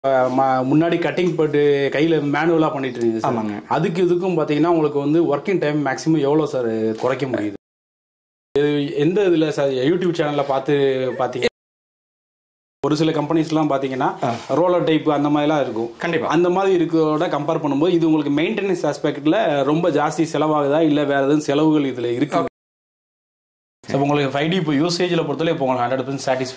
ம- முன்னாடி கட்டிங் போட்டு கையில் மேனுவலாக பண்ணிட்டு இருந்தீங்க சார் ஆமாங்க. அதுக்கு இதுக்கும் பார்த்தீங்கன்னா உங்களுக்கு வந்து ஒர்க்கிங் டைம் மேக்ஸிமம் எவ்வளோ சார் குறைக்க முடியுது இது எந்த இதில் சார் யூடியூப் சேனலில் பார்த்து பார்த்தீங்க ஒரு சில கம்பெனிஸ்லாம் பார்த்தீங்கன்னா ரோலர் டைப் அந்த மாதிரிலாம் இருக்கும் கண்டிப்பா அந்த மாதிரி இருக்கிறதோட கம்பேர் பண்ணும்போது இது உங்களுக்கு மெயின்டெனன்ஸ் ஆஸ்பெக்ட்ல ரொம்ப ஜாஸ்தி செலவாகுதா இல்லை வேற எதுவும் செலவுகள் இதில் இருக்கு இப்போ உங்களுக்கு ஃபைவ் டி இப்போ யூசேஜில் பொறுத்தவரை இப்போ உங்களுக்கு ஹண்ட்ரட் பர்சன்ட் சாட்டிஸ்ஃபை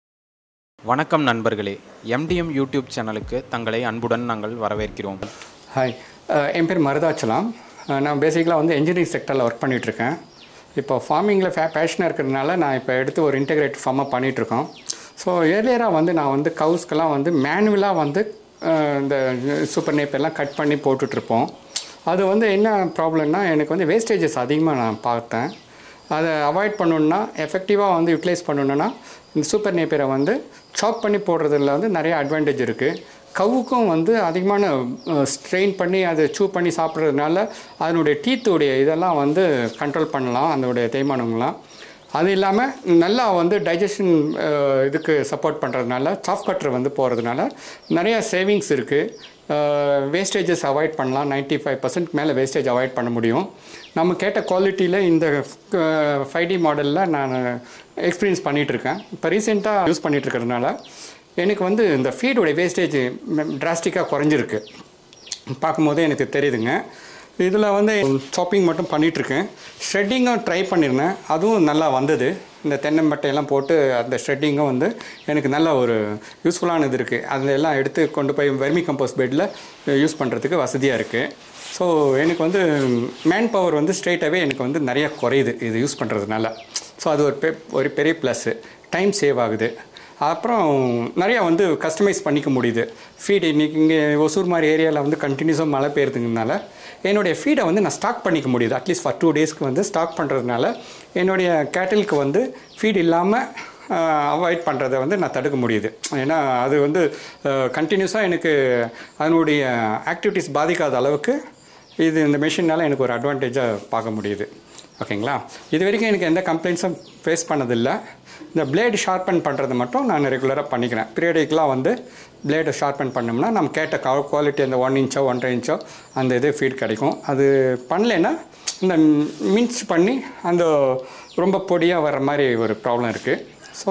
வணக்கம் நண்பர்களே எம்டிஎம் யூடியூப் சேனலுக்கு தங்களை அன்புடன் நாங்கள் வரவேற்கிறோம் ஹாய் அஹ், என் பேர் மருதாச்சலம் அஹ், நான் பேசிக்கலாக வந்து இன்ஜினியரிங் செக்டரில் ஒர்க் பண்ணிகிட்ருக்கேன் இப்போ ஃபார்மிங்கில் ஃபே பேஷனாக இருக்கிறதுனால நான் இப்போ எடுத்து ஒரு இன்டெகிரேட் ஃபார்மாக பண்ணிகிட்ருக்கோம் ஸோ ஏர்லியராக வந்து நான் வந்து கவுஸ்க்கெல்லாம் வந்து மேனுவலாக வந்து அஹ், இந்த சூப்பர் நேப்பெல்லாம் கட் பண்ணி போட்டுட்ருப்போம் அது வந்து என்ன ப்ராப்ளம்னா எனக்கு வந்து வேஸ்டேஜஸ் அதிகமாக நான் பார்த்தேன் அதை அவாய்ட் பண்ணணுன்னா எஃபெக்டிவாக வந்து யூட்டிலைஸ் பண்ணணுன்னா இந்த சூப்பர் நேப்பியரை வந்து சாப் பண்ணி போடுறதுல வந்து நிறைய அட்வான்டேஜ் இருக்குது கவுக்கும் வந்து அதிகமான ஸ்ட்ரெயின் பண்ணி அதை சூ பண்ணி சாப்பிட்றதுனால அதனுடைய டீத்துடைய இதெல்லாம் வந்து கண்ட்ரோல் பண்ணலாம் அதனுடைய தேய்மானங்களாம் அது இல்லாமல் நல்லா வந்து டைஜஷன் இதுக்கு சப்போர்ட் பண்ணுறதுனால சாஃப்ட் கட்டர் வந்து போகிறதுனால நிறையா சேவிங்ஸ் இருக்குது வேஸ்டேஜஸ் அவாய்ட் பண்ணலாம் 95% ஃபைவ் பர்சன்ட் மேலே வேஸ்டேஜ் அவாய்ட் பண்ண முடியும் நம்ம கேட்ட குவாலிட்டியில் இந்த ஃபைவ் டி மாடலில் நான் எக்ஸ்பீரியன்ஸ் பண்ணிகிட்ருக்கேன் இப்போ ரீசெண்டாக யூஸ் பண்ணிட்டு இருக்கறதுனால எனக்கு வந்து இந்த ஃபீடோடைய வேஸ்டேஜ் டிராஸ்டிக்காக குறைஞ்சிருக்கு பார்க்கும்போது எனக்கு தெரியுதுங்க இதில் வந்து சாப்பிங் மட்டும் பண்ணிகிட்ருக்கேன் ஷ்ரெட்டிங்கும் ட்ரை பண்ணியிருந்தேன் அதுவும் நல்லா வந்தது இந்த தென்னம்பட்டையெல்லாம் போட்டு அந்த ஷ்ரெட்டிங்கும் வந்து எனக்கு நல்ல ஒரு யூஸ்ஃபுல்லானது இருக்குது அதில் எல்லாம் எடுத்து கொண்டு போய் வெர்மி கம்போஸ்ட் பெட்டில் யூஸ் பண்ணுறதுக்கு வசதியாக இருக்குது ஸோ எனக்கு வந்து மேன் பவர் வந்து ஸ்ட்ரெயிட்டாகவே எனக்கு வந்து நிறையா குறையுது இது யூஸ் பண்ணுறதுனால ஸோ அது ஒரு பெ ஒரு பெரிய ப்ளஸ்ஸு டைம் சேவ் ஆகுது அப்புறம் நிறையா வந்து கஸ்டமைஸ் பண்ணிக்க முடியுது ஃபீடு இன்றைக்கி இங்கே ஒசூர் மாதிரி ஏரியாவில் வந்து கண்டினியூஸாக மழை பெய்யுறதுனால என்னுடைய ஃபீடை வந்து நான் ஸ்டாக் பண்ணிக்க முடியுது அட்லீஸ்ட் ஃபார் டூ டேஸ்க்கு வந்து ஸ்டாக் பண்ணுறதுனால என்னுடைய கேட்டிலுக்கு வந்து ஃபீட் இல்லாமல் அவாய்ட் பண்ணுறதை வந்து நான் தடுக்க முடியுது ஏன்னா அது வந்து கண்டினியூஸாக எனக்கு அதனுடைய ஆக்டிவிட்டீஸ் பாதிக்காத அளவுக்கு இது இந்த மிஷினால் எனக்கு ஒரு அட்வான்டேஜாக பார்க்க முடியுது ஓகேங்களா இது வரைக்கும் எனக்கு எந்த கம்ப்ளைண்ட்ஸும் ஃபேஸ் பண்ணதில்லை இந்த பிளேடு ஷார்பன் பண்ணுறது மட்டும் நான் ரெகுலராக பண்ணிக்கிறேன் பீரியடிக்கெலாம் வந்து பிளேடை ஷார்பன் பண்ணோம்னா நம்ம கேட்ட குவாலிட்டி அந்த ஒன் இன்ச்சோ ஒன்றரை இன்ச்சோ அந்த இது ஃபீட் கிடைக்கும் அது பண்ணலைன்னா இந்த மின்ச் பண்ணி அந்த ரொம்ப பொடியாக வர்ற மாதிரி ஒரு ப்ராப்ளம் இருக்குது ஸோ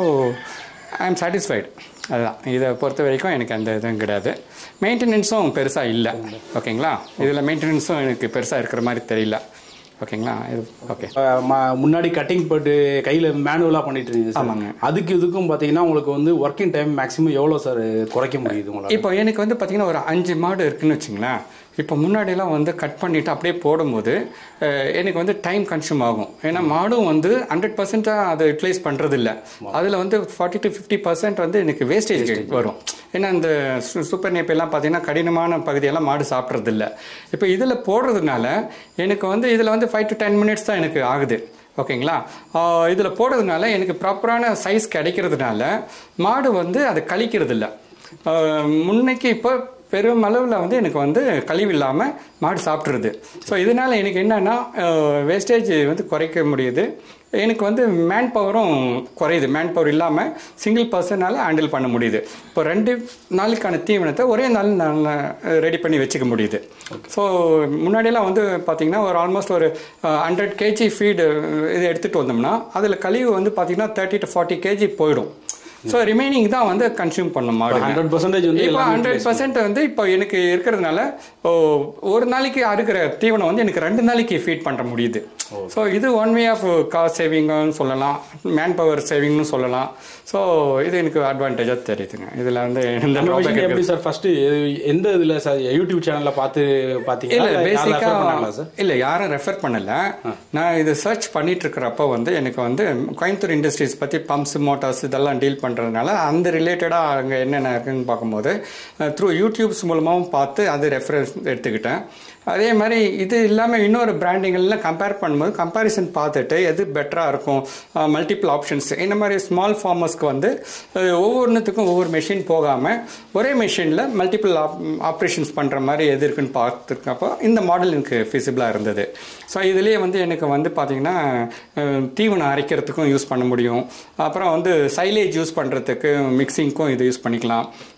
ஐ எம் சாட்டிஸ்ஃபைடு அதுதான் இதை பொறுத்த வரைக்கும் எனக்கு அந்த இதுவும் கிடையாது மெயின்டெனன்ஸும் பெருசாக இல்லை ஓகேங்களா இதில் மெயின்டெனன்ஸும் எனக்கு பெருசாக இருக்கிற மாதிரி தெரியல ஓகேங்களா இது ஓகே முன்னாடி கட்டிங் போட்டு கையில் மேனுவலாக பண்ணிட்டு இருந்தீங்க சார் ஆமாங்க. அதுக்கு இதுக்கும் பார்த்தீங்கன்னா உங்களுக்கு வந்து ஒர்க்கிங் டைம் மேக்ஸிமம் எவ்வளோ சார் குறைக்க முடியுது உங்களால் இப்போ எனக்கு வந்து பார்த்தீங்கன்னா ஒரு அஞ்சு மாடு இருக்குன்னு வச்சுங்களேன் இப்போ முன்னாடிலாம் வந்து கட் பண்ணிவிட்டு அப்படியே போடும்போது அஹ், எனக்கு வந்து டைம் கன்சியூம் ஆகும் ஏன்னா மாடும் வந்து ஹண்ட்ரட் பர்சன்ட்டாக அதை யூட்டிலைஸ் பண்ணுறது இல்லை அதில் வந்து ஃபார்ட்டி டு ஃபிஃப்டி பர்சன்ட் வந்து எனக்கு வேஸ்டேஜ் வரும் ஏன்னா இந்த சு- சூப்பர் நேப்பெல்லாம் பார்த்தீங்கன்னா கடினமான பகுதியெல்லாம் மாடு சாப்பிட்றது இல்ல இப்போ இதில் போடுறதுனால எனக்கு வந்து இதில் வந்து ஃபைவ் டு டென் மினிட்ஸ் தான் எனக்கு ஆகுது ஓகேங்களா இதில் போடுறதுனால எனக்கு ப்ராப்பரான சைஸ் கிடைக்கிறதுனால மாடு வந்து அதை கழிக்கிறது இல்லை முன்னைக்கு இப்போ பெரும் அளவில் வந்து எனக்கு வந்து கழிவு இல்லாமல் மாடு சாப்பிட்ருது ஸோ இதனால் எனக்கு என்னென்னா வேஸ்டேஜ் வந்து குறைக்க முடியுது எனக்கு வந்து மேன் பவரும் குறையுது மேன் பவர் இல்லாமல் சிங்கிள் பர்சனால் ஹேண்டில் பண்ண முடியுது இப்போ ரெண்டு நாளுக்கான தீவனத்தை ஒரே நாள் நான் ரெடி பண்ணி வச்சுக்க முடியுது ஸோ முன்னாடியெல்லாம் வந்து பார்த்திங்கன்னா ஒரு ஆல்மோஸ்ட் ஒரு ஹண்ட்ரட் கேஜி ஃபீடு இது எடுத்துகிட்டு வந்தோம்னா அதில் கழிவு வந்து பார்த்திங்கன்னா தேர்ட்டி டு ஃபார்ட்டி கேஜி போயிடும் ஸோ ரிமைனிங் தான் வந்து கன்சியூம் பண்ணும் மாடு ஹண்ட்ரட் பர்சன்டேஜ் வந்து இப்போ எல்லாமே ஹண்ட்ரட் பர்சன்ட் வந்து இப்போ எனக்கு இருக்கிறதுனால ஓ, ஒரு நாளைக்கு அறுக்கிற தீவனம் வந்து எனக்கு ரெண்டு நாளைக்கு ஃபீட் பண்ண முடியுது ஸோ இது ஒன் வே ஆஃப் காஸ்ட் சேவிங்னு சொல்லலாம் மேன் பவர் சேவிங்னு சொல்லலாம் ஸோ இது எனக்கு அட்வான்டேஜாக தெரியுதுங்க இதில் வந்து எந்த நம்ம drawback விஷயம் எப்படி இருக்குது. சார் ஃபர்ஸ்ட் எந்த இதில் சார் யூடியூப் சேனலில் பார்த்து பார்த்தீங்களா இல்ல இல்லை யாராவது refer பண்ணாங்களா பேசிக்கா சார் இல்ல யாரும் ரெஃபர் பண்ணல நான் இது சர்ச் பண்ணிட்டு இருக்கிறப்ப வந்து எனக்கு வந்து கோயம்புத்தூர் இண்டஸ்ட்ரீஸ் பத்தி பம்ப்ஸ் மோட்டார்ஸ் இதெல்லாம் டீல் பண்றதுனால அந்த ரிலேட்டடா அங்க என்னென்ன இருக்குன்னு பார்க்கும்போது த்ரூ யூடியூப்ஸ் மூலமாவும் பார்த்து அது ரெஃபரன்ஸ் எடுத்துக்கிட்டேன் அதே மாதிரி இது இல்லாமல் இன்னொரு பிராண்டிங்கெல்லாம் கம்பேர் பண்ணும்போது கம்பேரிசன் பார்த்துட்டு எது பெட்டராக இருக்கும் மல்டிபிள் ஆப்ஷன்ஸ் இந்த மாதிரி ஸ்மால் ஃபார்மர்ஸ்க்கு வந்து அஹ், ஒவ்வொன்றுத்துக்கும் ஒவ்வொரு மெஷின் போகாமல் ஒரே மெஷினில் மல்டிபிள் ஆப்ரேஷன்ஸ் பண்ணுற மாதிரி எது இருக்குன்னு பார்த்துருக்கப்போ இந்த மாடல் எனக்கு ஃபிசிபிளாக இருந்தது ஸோ இதுலேயே வந்து எனக்கு வந்து பார்த்திங்கன்னா அஹ், தீவனம் அரைக்கிறதுக்கும் யூஸ் பண்ண முடியும் அப்புறம் வந்து சைலேஜ் யூஸ் பண்ணுறதுக்கு மிக்சிங்க்கும் இது யூஸ் பண்ணிக்கலாம்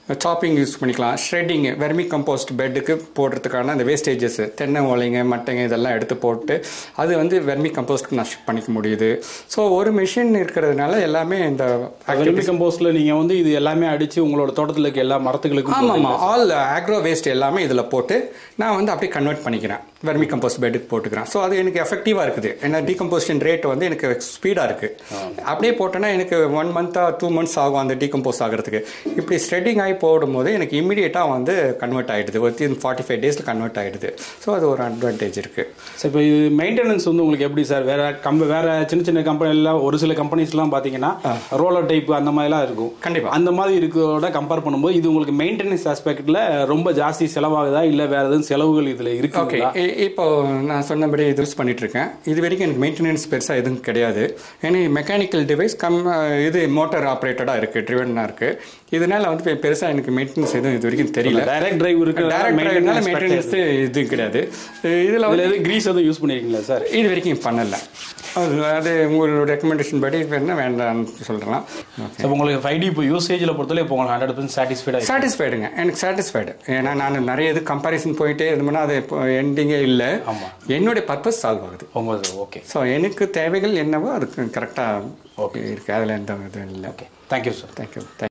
சாப்பிங் யூஸ் பண்ணிக்கலாம் ஷ்ரெட்டிங் வெர்மி கம்போஸ்ட் பெட்டுக்கு போடுறதுக்கான அந்த வேஸ்டேஜஸ் தென்னை ஓலைங்க மட்டைங்க இதெல்லாம் எடுத்து போட்டு அது வந்து வெர்மி கம்போஸ்ட்க்கு நான் ஷிஃப்ட் பண்ணிக்க முடியுது ஸோ ஒரு மிஷின் இருக்கிறதுனால எல்லாமே இந்த வெர்மி கம்போஸ்ட்ல நீங்க வந்து இது எல்லாமே அடிச்சு உங்களோட தோட்டத்துல இருக்க எல்லா மரத்துகளுக்கும் ஆமாம் ஆமாம் ஆல் ஆக்ரோ வேஸ்ட் எல்லாமே இதில் போட்டு நான் வந்து அப்படியே கன்வெர்ட் பண்ணிக்கிறேன் வெர்மி கம்போஸ்ட் பெட்டுக்கு போட்டுக்கிறேன் ஸோ அது எனக்கு எஃபெக்டிவாக இருக்குது ஏன்னா டீகம்போஸ்டின் ரேட் வந்து எனக்கு ஸ்பீடாக இருக்குது அப்படியே போட்டேன்னா எனக்கு ஒன் மந்த்தாக டூ மந்த்ஸ் ஆகும் அந்த டீகம்போஸ் ஆகிறதுக்கு இப்படி ஸ்ப்ரெட்டிங் ஆகி போடும்போது எனக்கு இமீடியட்டாக வந்து கன்வெர்ட் ஆகிடுது வித்தின் ஃபார்ட்டி ஃபைவ் டேஸில் கன்வெர்ட் ஆகிடுது ஸோ அது ஒரு அட்வான்டேஜ் இருக்குது சார் இப்போ இது மெயின்டெனன்ஸ் வந்து உங்களுக்கு எப்படி சார் வேற கம்ப வேற சின்ன சின்ன கம்பெனிலாம் ஒரு சில கம்பெனிஸ்லாம் பார்த்தீங்கன்னா ரோலர் டைப் அந்த மாதிரிலாம் இருக்கும் கண்டிப்பா. அந்த மாதிரி இருக்கோட கம்பேர் பண்ணும்போது இது உங்களுக்கு மெயின்டெனன்ஸ் ஆஸ்பெக்ட்ல ரொம்ப ஜாஸ்தி செலவாகுதா இல்ல வேற எதுவும் செலவுகள் இதுல ஓகே இருக்குங்களா இப்போ நான் சொன்னபடி இது யூஸ் பண்ணிட்டு இருக்கேன் இது வரைக்கும் எனக்கு மெயின்டெனன்ஸ் பெருசாக எதுவும் கிடையாது ஏன்னா மெக்கானிக்கல் டிவைஸ் கம் இது மோட்டார் ஆப்ரேட்டடாக இருக்குது ட்ரிவனாக இருக்குது இதனால வந்து பெருசாக எனக்கு மெயின்டெனன்ஸ் எதுவும் இது வரைக்கும் தெரியல டைரக்ட் டிரைவ் இருக்கு டேரக்ட் மெயின்டெனன்ஸ் இது கிடையாது இதில் வந்து அதுல எதுவும் கிரீஸ் எதுவும் யூஸ் பண்ணிருக்கீங்களா சார் இது வரைக்கும் பண்ணல அது அது உங்களோட ரெக்கமெண்டேஷன் படி வேணா வேண்டாம்னு சொல்கிறேன் இப்போ உங்களுக்கு ஃபைவ் டி இப்போ யூசேஜில் பொறுத்தவரை இப்போ உங்களுக்கு ஹண்ட்ரட் பர்சன்ட் சாட்டிஸ்ஃபைடாக சாட்டிஸ்ஃபைடுங்க எனக்கு சாட்டிஸ்ஃபைடு ஏன்னா நான் நிறைய இது கம்பாரிசன் போயிட்டே இருந்தோம்னா அது எண்டிங்கே இல்லை ஆமா. என்னுடைய பர்பஸ் சால்வ் ஆகுது உங்களுக்கு ஓகே ஸோ எனக்கு தேவைகள் என்னவோ அதுக்கு கரெக்டாக ஓகே இருக்குது அதில் எந்த இதுவும் இல்லை okay thank you sir thank you thank you